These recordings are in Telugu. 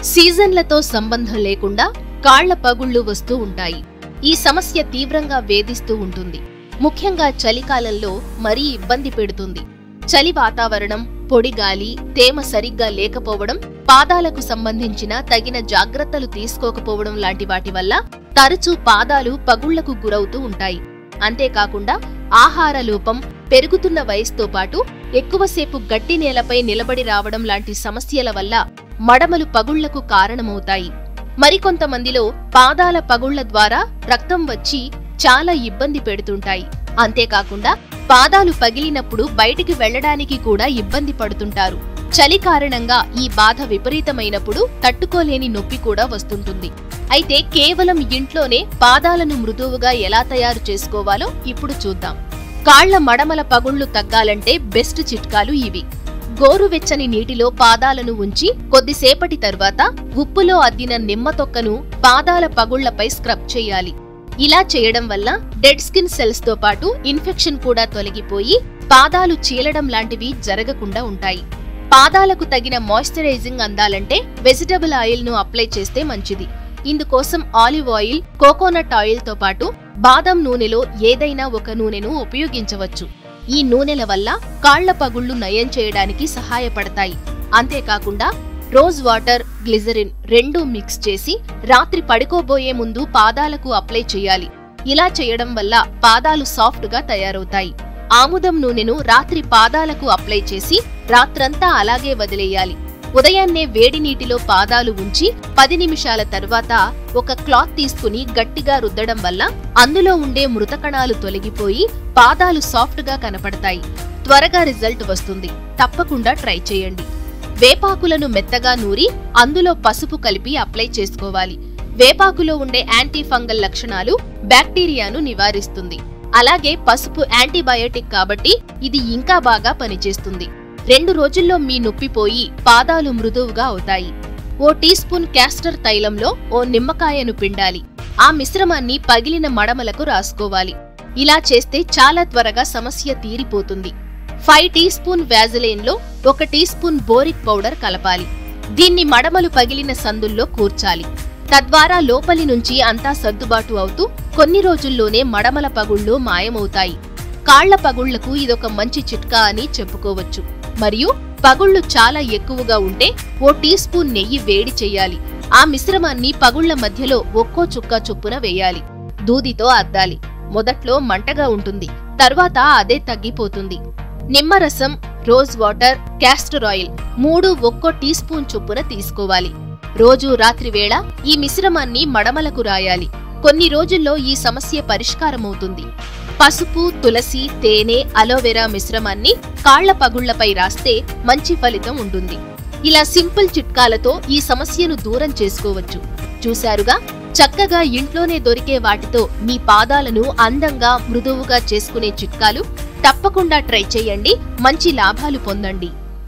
సీజన్లతో సంబంధం లేకుండా కాళ్ల పగుళ్లు వస్తూ ఉంటాయి ఈ సమస్య తీవ్రంగా వేధిస్తూ ఉంటుంది ముఖ్యంగా చలికాలంలో మరీ ఇబ్బంది పెడుతుంది చలి వాతావరణం పొడి గాలి తేమ సరిగ్గా లేకపోవడం పాదాలకు సంబంధించిన తగిన జాగ్రత్తలు తీసుకోకపోవడం లాంటి వాటి వల్ల తరచూ పాదాలు పగుళ్లకు గురవుతూ ఉంటాయి అంతేకాకుండా ఆహార లోపం పెరుగుతున్న వయసుతో పాటు ఎక్కువసేపు గట్టి నేలపై నిలబడి రావడం లాంటి సమస్యల వల్ల మడమలు పగుళ్లకు కారణమవుతాయి మరికొంతమందిలో పాదాల పగుళ్ల ద్వారా రక్తం వచ్చి చాలా ఇబ్బంది పెడుతుంటాయి అంతేకాకుండా పాదాలు పగిలినప్పుడు బయటికి వెళ్లడానికి కూడా ఇబ్బంది పడుతుంటారు చలి కారణంగా ఈ బాధ విపరీతమైనప్పుడు తట్టుకోలేని నొప్పి కూడా వస్తుంటుంది అయితే కేవలం ఇంట్లోనే పాదాలను మృదువుగా ఎలా తయారు చేసుకోవాలో ఇప్పుడు చూద్దాం కాళ్ల మడమల పగుళ్లు తగ్గాలంటే బెస్ట్ చిట్కాలు ఇవి గోరువెచ్చని నీటిలో పాదాలను ఉంచి కొద్దిసేపటి తర్వాత ఉప్పులో అద్దిన నిమ్మ తొక్కను పాదాల పగుళ్లపై స్క్రబ్ చేయాలి ఇలా చేయడం వల్ల డెడ్ స్కిన్ సెల్స్ తో పాటు ఇన్ఫెక్షన్ కూడా తొలగిపోయి పాదాలు చీలడం లాంటివి జరగకుండా ఉంటాయి పాదాలకు తగిన మాయిశ్చరైజింగ్ అందాలంటే వెజిటబుల్ ఆయిల్ ను అప్లై చేస్తే మంచిది ఇందుకోసం ఆలివ్ ఆయిల్ కోకోనట్ ఆయిల్ తో పాటు బాదం నూనెలో ఏదైనా ఒక నూనెను ఉపయోగించవచ్చు ఈ నూనెల వల్ల కాళ్ల పగుళ్లు నయం చేయడానికి సహాయపడతాయి అంతేకాకుండా రోజ్ వాటర్ గ్లిజరిన్ రెండూ మిక్స్ చేసి రాత్రి పడుకోబోయే ముందు పాదాలకు అప్లై చేయాలి ఇలా చేయడం వల్ల పాదాలు సాఫ్ట్ గా తయారవుతాయి ఆముదం నూనెను రాత్రి పాదాలకు అప్లై చేసి రాత్రంతా అలాగే వదిలేయాలి ఉదయాన్నే వేడి నీటిలో పాదాలు ఉంచి పది నిమిషాల తర్వాత ఒక క్లాత్ తీసుకుని గట్టిగా రుద్దడం వల్ల అందులో ఉండే మృత కణాలు తొలగిపోయి పాదాలు సాఫ్ట్ గా కనపడతాయి త్వరగా రిజల్ట్ వస్తుంది తప్పకుండా ట్రై చేయండి వేపాకులను మెత్తగా నూరి అందులో పసుపు కలిపి అప్లై చేసుకోవాలి వేపాకులో ఉండే యాంటీ ఫంగల్ లక్షణాలు బ్యాక్టీరియాను నివారిస్తుంది అలాగే పసుపు యాంటీబయోటిక్ కాబట్టి ఇది ఇంకా బాగా పనిచేస్తుంది రెండు రోజుల్లో మీ నొప్పి పోయి పాదాలు మృదువుగా అవుతాయి ఓ టీ స్పూన్ క్యాస్టర్ తైలంలో ఓ నిమ్మకాయను పిండాలి ఆ మిశ్రమాన్ని పగిలిన మడమలకు రాసుకోవాలి ఇలా చేస్తే చాలా త్వరగా సమస్య తీరిపోతుంది ఫైవ్ టీ స్పూన్ వ్యాజిలైన్లో ఒక టీ స్పూన్ బోరిక్ పౌడర్ కలపాలి దీన్ని మడమలు పగిలిన సందుల్లో కూర్చాలి తద్వారా లోపలి నుంచి అంతా సర్దుబాటు అవుతూ కొన్ని రోజుల్లోనే మడమల పగుళ్లు మాయమవుతాయి కాళ్ల పగుళ్లకు ఇదొక మంచి చిట్కా అని చెప్పుకోవచ్చు మరియు పగుళ్లు చాలా ఎక్కువగా ఉంటే ఓ టీ స్పూన్ నెయ్యి వేడి చెయ్యాలి ఆ మిశ్రమాన్ని పగుళ్ల మధ్యలో ఒక్కో చుక్క చొప్పున వేయాలి దూదితో అద్దాలి మొదట్లో మంటగా ఉంటుంది తర్వాత అదే తగ్గిపోతుంది నిమ్మరసం రోజ్ వాటర్ క్యాస్టర్ ఆయిల్ మూడు ఒక్కో టీ స్పూన్ చొప్పున తీసుకోవాలి రోజు రాత్రి వేళ ఈ మిశ్రమాన్ని మడమలకు రాయాలి కొన్ని రోజుల్లో ఈ సమస్య పరిష్కారమవుతుంది పసుపు తులసి తేనె అలోవెరా మిశ్రమాన్ని కాళ్ల పగుళ్లపై రాస్తే మంచి ఫలితం ఉంటుంది ఇలా సింపుల్ చిట్కాలతో ఈ సమస్యను దూరం చేసుకోవచ్చు చూశారుగా చక్కగా ఇంట్లోనే దొరికే వాటితో మీ పాదాలను అందంగా మృదువుగా చేసుకునే చిట్కాలు తప్పకుండా ట్రై చేయండి మంచి లాభాలు పొందండి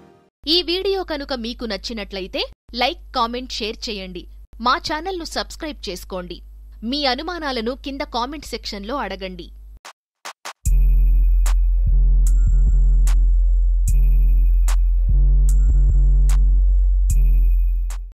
ఈ వీడియో కనుక మీకు నచ్చినట్లయితే లైక్ కామెంట్ షేర్ చేయండి మా ఛానల్ను సబ్స్క్రైబ్ చేసుకోండి మీ అనుమానాలను కింద కామెంట్ సెక్షన్లో అడగండి